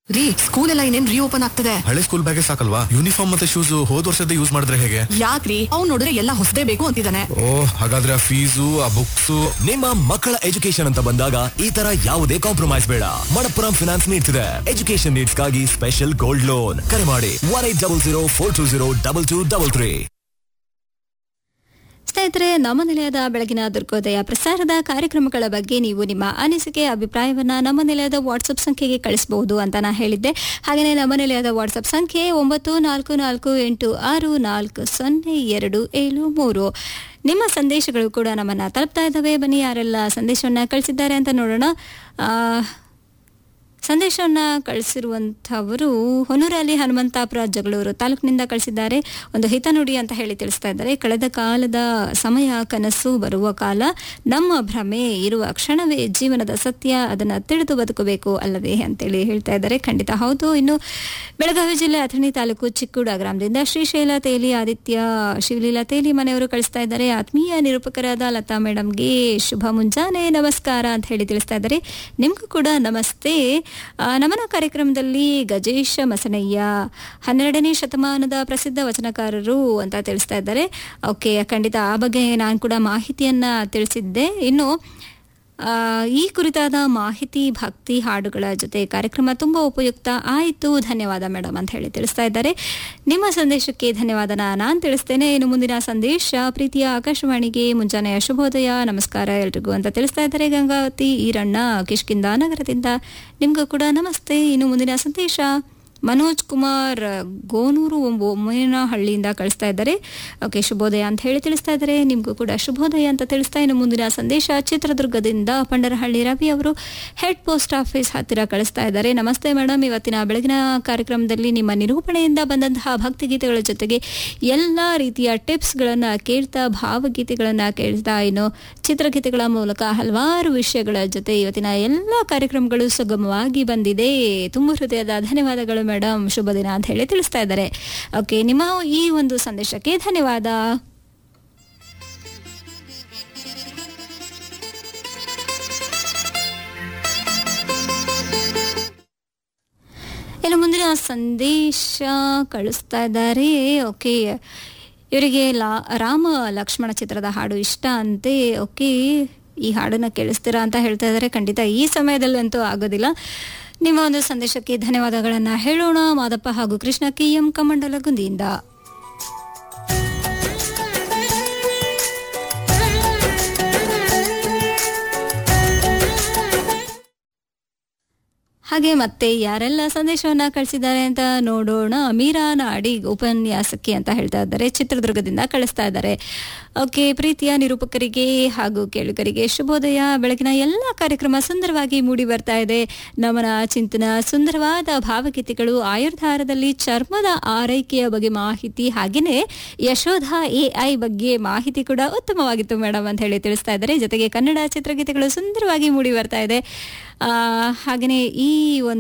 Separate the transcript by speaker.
Speaker 1: ರೀ ಸ್ಕೂಲ್ ಎಲ್ಲ ಇನ್ನೇನ್ ರೀಓಪನ್ ಆಗ್ತದೆ
Speaker 2: ಹಳೆ ಸ್ಕೂಲ್ ಬ್ಯಾಗೆ ಸಾಕಲ್ವಾ ಯೂನಿಫಾರ್ಮ್ ಮತ್ತೆ ಶೂಸ್ ಹೋದ್ ವರ್ಷದ ಯೂಸ್ ಮಾಡಿದ್ರೆ ಹೇಗೆ
Speaker 1: ಯಾಕ್ರಿ ಅವ್ನ್ ನೋಡಿದ್ರೆ ಎಲ್ಲ ಹೊಸದೇ ಬೇಕು ಅಂತಿದ್ದಾನೆ
Speaker 2: ಓ ಹಾಗಾದ್ರೆ ಆ ಫೀಸು ಆ ಬುಕ್ಸ್
Speaker 3: ನಿಮ್ಮ ಮಕ್ಕಳ ಎಜುಕೇಶನ್ ಅಂತ ಬಂದಾಗ ಈ ತರ ಯಾವುದೇ ಕಾಂಪ್ರಮೈಸ್ ಬೇಡ ಮಣಪ್ಪುರಂ ಫಿನಾನ್ಸ್ ನೀಡ್ತಿದೆ ಎಜುಕೇಶನ್ ನೀಡ್ಸ್ಗಾಗಿ ಸ್ಪೆಷಲ್ ಗೋಲ್ಡ್ ಲೋನ್ ಕರೆ ಮಾಡಿ one eight double zero four two zero double two double three
Speaker 4: ಸ್ನೇಹಿತರೆ ನಮ್ಮ ನಿಲಯದ ಬೆಳಗಿನ ದುರ್ಗೋದಯ ಪ್ರಸಾರದ ಕಾರ್ಯಕ್ರಮಗಳ ಬಗ್ಗೆ ನೀವು ನಿಮ್ಮ ಅನಿಸಿಕೆ ಅಭಿಪ್ರಾಯವನ್ನ ನಮ್ಮ ನಿಲಯದ ವಾಟ್ಸಪ್ ಸಂಖ್ಯೆಗೆ ಕಳಿಸಬಹುದು ಅಂತ ನಾ ಹೇಳಿದ್ದೆ ಹಾಗೆಯೇ ನಮ್ಮ ನಿಲಯದ ವಾಟ್ಸಪ್ ಸಂಖ್ಯೆ ಒಂಬತ್ತು ನಾಲ್ಕು ನಾಲ್ಕು ಎಂಟು ಆರು ನಾಲ್ಕು ಸೊನ್ನೆ ಎರಡು ಏಳು ಮೂರು ನಿಮ್ಮ ಸಂದೇಶಗಳು ಕೂಡ ನಮ್ಮನ್ನ ತಲುಪ್ತಾ ಇದ್ದಾವೆ ಬನ್ನಿ ಯಾರೆಲ್ಲ ಸಂದೇಶವನ್ನ ಕಳಿಸಿದ್ದಾರೆ ಅಂತ ನೋಡೋಣ ಆ, ಸಂದೇಶವನ್ನ ಕಳಿಸಿರುವಂಥವರು ಹೊನ್ನೂರಲ್ಲಿ ಹನುಮಂತಾಪುರ ಜಗಳೂರು ತಾಲೂಕಿನಿಂದ ಕಳಿಸಿದ್ದಾರೆ ಒಂದು ಹಿತನುಡಿ ಅಂತ ಹೇಳಿ ತಿಳಿಸ್ತಾ ಇದ್ದಾರೆ ಕಳೆದ ಕಾಲದ ಸಮಯ ಕನಸು ಬರುವ ಕಾಲ ನಮ್ಮ ಭ್ರಮೆ ಇರುವ ಕ್ಷಣವೇ ಜೀವನದ ಸತ್ಯ ಅದನ್ನ ತಿಳಿದು ಬದುಕಬೇಕು ಅಲ್ಲವೇ ಅಂತೇಳಿ ಹೇಳ್ತಾ ಇದ್ದಾರೆ ಖಂಡಿತ ಹೌದು ಇನ್ನು ಬೆಳಗಾವಿ ಜಿಲ್ಲೆ ಅಥಣಿ ತಾಲೂಕು ಚಿಕ್ಕೂಡ ಗ್ರಾಮದಿಂದ ಶ್ರೀಶೈಲ ತೇಲಿ ಆದಿತ್ಯ ಶಿವಲೀಲಾ ತೇಲಿ ಮನೆಯವರು ಕಳಿಸ್ತಾ ಇದ್ದಾರೆ ಆತ್ಮೀಯ ನಿರೂಪಕರಾದ ಲತಾ ಮೇಡಮ್ಗೆ ಶುಭ ಮುಂಜಾನೆ ನಮಸ್ಕಾರ ಅಂತ ಹೇಳಿ ತಿಳಿಸ್ತಾ ಇದ್ದಾರೆ ನಿಮಗೂ ಕೂಡ ನಮಸ್ತೆ ಆ, ನಮನ ಕಾರ್ಯಕ್ರಮದಲ್ಲಿ ಗಜೇಶ ಮಸನಯ್ಯ ಹನ್ನೆರಡನೇ ಶತಮಾನದ ಪ್ರಸಿದ್ಧ ವಚನಕಾರರು ಅಂತ ತಿಳಿಸ್ತಾ ಇದ್ದಾರೆ ಓಕೆ ಖಂಡಿತ ಆ ಬಗ್ಗೆ ನಾನು ಕೂಡ ಮಾಹಿತಿಯನ್ನ ತಿಳಿಸಿದ್ದೆ ಇನ್ನು ಆ, ಈ ಕುರಿತಾದ ಮಾಹಿತಿ ಭಕ್ತಿ ಹಾಡುಗಳ ಜೊತೆ ಕಾರ್ಯಕ್ರಮ ತುಂಬಾ ಉಪಯುಕ್ತ ಆಯಿತು ಧನ್ಯವಾದ ಮೇಡಮ್ ಅಂತ ಹೇಳಿ ತಿಳಿಸ್ತಾ ಇದ್ದಾರೆ ನಿಮ್ಮ ಸಂದೇಶಕ್ಕೆ ಧನ್ಯವಾದನ ನಾನು ತಿಳಿಸ್ತೇನೆ ಇನ್ನು ಮುಂದಿನ ಸಂದೇಶ ಪ್ರೀತಿಯ ಆಕಾಶವಾಣಿಗೆ ಮುಂಜಾನೆಯ ಶುಭೋದಯ ನಮಸ್ಕಾರ ಎಲ್ರಿಗೂ ಅಂತ ತಿಳಿಸ್ತಾ ಇದ್ದಾರೆ ಗಂಗಾವತಿ ಈರಣ್ಣ ಕಿಷ್ಕಿಂದ ನಗರದಿಂದ ನಿಮ್ಗೂ ಕೂಡ ನಮಸ್ತೆ ಇನ್ನು ಮುಂದಿನ ಸಂದೇಶ ಮನೋಜ್ ಕುಮಾರ್ ಗೋನೂರು ಒಮ್ಮೇನಹಳ್ಳಿಯಿಂದ ಕಳಿಸ್ತಾ ಇದ್ದಾರೆ ಓಕೆ ಶುಭೋದಯ ಅಂತ ಹೇಳಿ ತಿಳಿಸ್ತಾ ಇದ್ದಾರೆ ನಿಮಗೂ ಕೂಡ ಶುಭೋದಯ ಅಂತ ತಿಳಿಸ್ತಾ ಇನ್ನು ಮುಂದಿನ ಸಂದೇಶ ಚಿತ್ರದುರ್ಗದಿಂದ ಪಂಡರಹಳ್ಳಿ ರವಿ ಅವರು ಹೆಡ್ ಪೋಸ್ಟ್ ಆಫೀಸ್ ಹತ್ತಿರ ಕಳಿಸ್ತಾ ಇದ್ದಾರೆ ನಮಸ್ತೆ ಮೇಡಮ್ ಇವತ್ತಿನ ಬೆಳಗಿನ ಕಾರ್ಯಕ್ರಮದಲ್ಲಿ ನಿಮ್ಮ ನಿರೂಪಣೆಯಿಂದ ಬಂದಂತಹ ಭಕ್ತಿಗೀತೆಗಳ ಜೊತೆಗೆ ಎಲ್ಲ ರೀತಿಯ ಟಿಪ್ಸ್ಗಳನ್ನು ಕೇಳ್ತಾ ಭಾವಗೀತೆಗಳನ್ನು ಕೇಳ್ತಾ ಇನ್ನು ಚಿತ್ರಗೀತೆಗಳ ಮೂಲಕ ಹಲವಾರು ವಿಷಯಗಳ ಜೊತೆ ಇವತ್ತಿನ ಎಲ್ಲ ಕಾರ್ಯಕ್ರಮಗಳು ಸುಗಮವಾಗಿ ಬಂದಿದೆ ತುಂಬ ಹೃದಯದ ಧನ್ಯವಾದಗಳು ಮೇಡಮ್ ಶುಭ ದಿನ ಅಂತ ಹೇಳಿ ತಿಳಿಸ್ತಾ ಇದ್ದಾರೆ ಓಕೆ ನಿಮ್ಮ ಈ ಒಂದು ಸಂದೇಶಕ್ಕೆ ಧನ್ಯವಾದ ಇನ್ನು ಮುಂದಿನ ಸಂದೇಶ ಕಳಿಸ್ತಾ ಇದ್ದಾರೆ ಓಕೆ ಇವರಿಗೆ ಲಾ ರಾಮ ಲಕ್ಷ್ಮಣ ಚಿತ್ರದ ಹಾಡು ಇಷ್ಟ ಅಂತೆ ಓಕೆ ಈ ಹಾಡನ್ನ ಕೇಳಿಸ್ತೀರಾ ಅಂತ ಹೇಳ್ತಾ ಇದ್ದಾರೆ ಖಂಡಿತ ಈ ಸಮಯದಲ್ಲಂತೂ ಆಗೋದಿಲ್ಲ ನಿಮ್ಮ ಒಂದು ಸಂದೇಶಕ್ಕೆ ಧನ್ಯವಾದಗಳನ್ನ ಹೇಳೋಣ ಮಾದಪ್ಪ ಹಾಗೂ ಕೃಷ್ಣ ಕೆ ಎಂ ಕಮಂಡಲ ಗುಂದಿಯಿಂದ ಹಾಗೆ ಮತ್ತೆ ಯಾರೆಲ್ಲ ಸಂದೇಶವನ್ನ ಕಳಿಸಿದ್ದಾರೆ ಅಂತ ನೋಡೋಣ ಮೀರಾ ನಾಡಿ ಉಪನ್ಯಾಸಕಿ ಅಂತ ಹೇಳ್ತಾ ಇದ್ದಾರೆ ಚಿತ್ರದುರ್ಗದಿಂದ ಕಳಿಸ್ತಾ ಇದ್ದಾರೆ ಓಕೆ ಪ್ರೀತಿಯ ನಿರೂಪಕರಿಗೆ ಹಾಗೂ ಕೇಳುಗರಿಗೆ ಶುಭೋದಯ ಬೆಳಗಿನ ಎಲ್ಲ ಕಾರ್ಯಕ್ರಮ ಸುಂದರವಾಗಿ ಮೂಡಿ ಬರ್ತಾ ಇದೆ ನಮನ ಚಿಂತನ ಸುಂದರವಾದ ಭಾವಗೀತೆಗಳು ಆಯುರ್ಧಾರದಲ್ಲಿ ಚರ್ಮದ ಆರೈಕೆಯ ಬಗ್ಗೆ ಮಾಹಿತಿ ಹಾಗೆಯೇ ಯಶೋಧ ಎಐ ಬಗ್ಗೆ ಮಾಹಿತಿ ಕೂಡ ಉತ್ತಮವಾಗಿತ್ತು ಮೇಡಮ್ ಅಂತ ಹೇಳಿ ತಿಳಿಸ್ತಾ ಇದ್ದಾರೆ ಜೊತೆಗೆ ಕನ್ನಡ ಚಿತ್ರಗೀತೆಗಳು ಸುಂದರವಾಗಿ ಮೂಡಿ ಬರ್ತಾ ಇದೆ ಆ, ಹಾಗೆಯೇ ಈ ಒಂದು